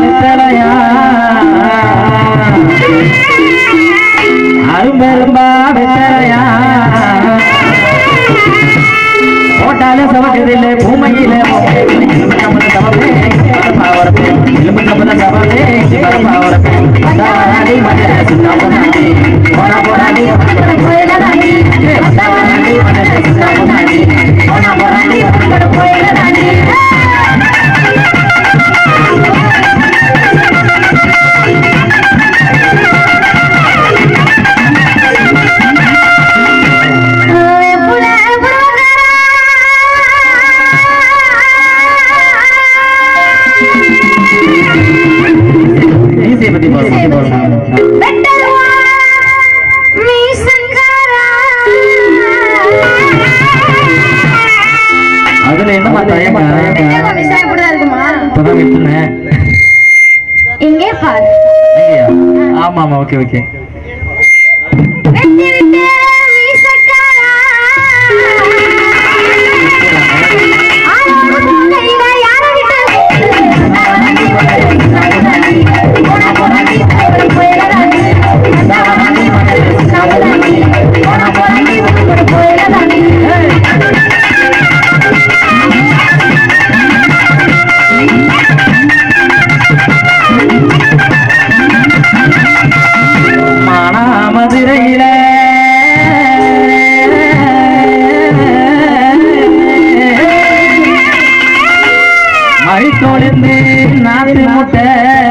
வித்தலையா அரும்பெரும்பா வித்தலையா போட்டாலும் சமக்கதில்லை பூமையில நமது சமப்பே பாவரப்பே எலும்பு சமத சமப்பே பாவரப்பே தாவராடி மஜா சுத்தாமனாடி போனா போராடி போயிடலாடி தாவராடி மஜா சுத்தாமனாடி போனா போராடி போயிடலாடி ஈஸியை பத்தி போறோம் அதுல என்னமா தயக்கம் இப்பதான் விட்டுனேன் இங்கே பார் ஐயா ஆமா ஆமா ஓகே ஓகே வெட்டி விட்டு மீசக்காரா ஆளோடு போக இங்க யாரை விட்டு போனா போனாடி போயிடலாடி போனாடி போனா போனாடி போயிடலாடி மானாமதுரையில மழித்தோழிந்து நாத்து முட்டை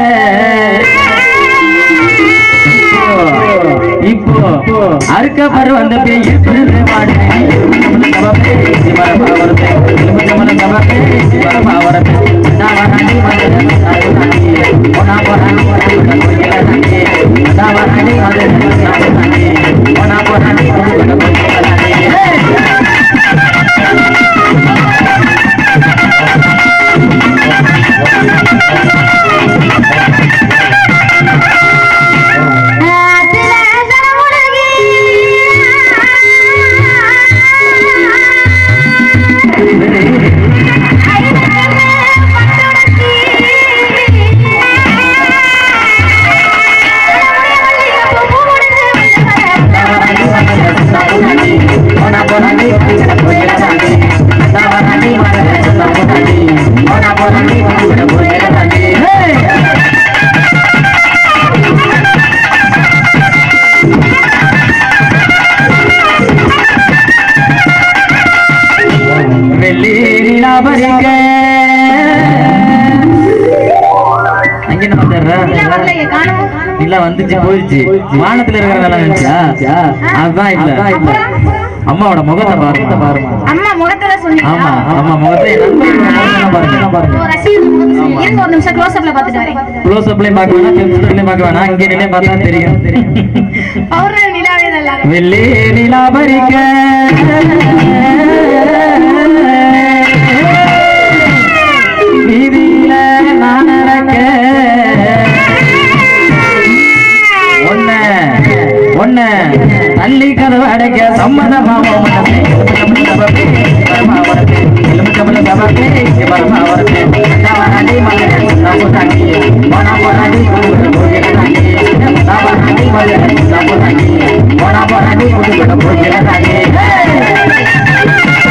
இப்போ அறுக்க பரு வந்த பேய் இருக்குது மாடு Hey! ஆத்துல தலமுழுகி Hey! வெள்ளி நிலாபரிக்க அங்க என்ன பண்ற இல்ல வந்துச்சு போயிடுச்சு வானத்துல இருக்கிறதெல்லாம் நினைச்சா அதான் இல்ல அம்மாவோட முகத்தை பாருங்க பாருங்க அம்மா முகத்துல சொன்னீங்க ஆமா ஆமா முகத்தை என் நண்பரோட முகத்தை பாருங்க ஒரு ரசிகர் முகத்தை சொன்னீங்க. இருங்க ஒரு நிமிஷம் க்ளோஸ் அப்ல பாத்துட்டு வரேன் க்ளோஸ் அப்லயும் பார்க்க வேணாம் பென்சிலையும் பார்க்க வேணாம் இங்க நிலையும் பார்த்தா தெரியும் பௌர்ணமி நிலாவே நல்லா இருக்கு. வெள்ளி நிலாபரிக்க வீதியில நான் நடக்க ஒன்ன ஒன்ன தள்ளி கதவு அடைக்க சம்மதமா Hey!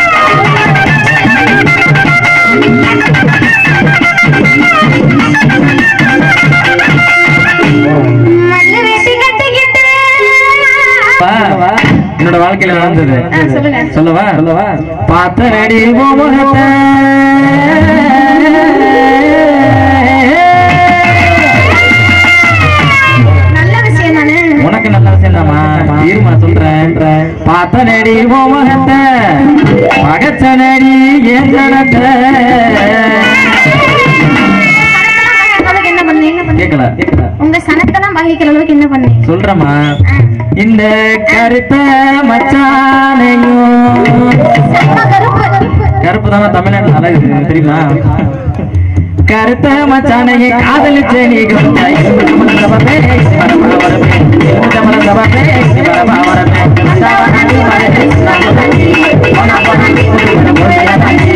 மல்லு வேட்டி கட்டிக்கிட்டு வா, என்னோட வாழ்க்கையில நடந்தது ஆ, சொல்லுங்க. சொல்லவா சொல்லவா பார்த்த நடி முகத்தை நல்ல விஷயம் தானே உனக்கு நல்ல விஷயம் தாமா இருமா சொல்றேன் பார்த்த நடி முகத்தை பகச்ச நடி ஏன் ஜனத்தை அளவுக்கு என்ன பண்ணீங்க கேட்கல கேட்கல உங்க சனத்தெல்லாம் வகிக்கிற அளவுக்கு என்ன பண்ணீங்க சொல்றமா இந்த கருத்த மச்சானையும் செம்ம கருப்பு கருப்பு தானே தமிழ்நாட்டுல அழகு தெரியுமா கருத்த மச்சானையை காதலிச்ச நீ வரப்பே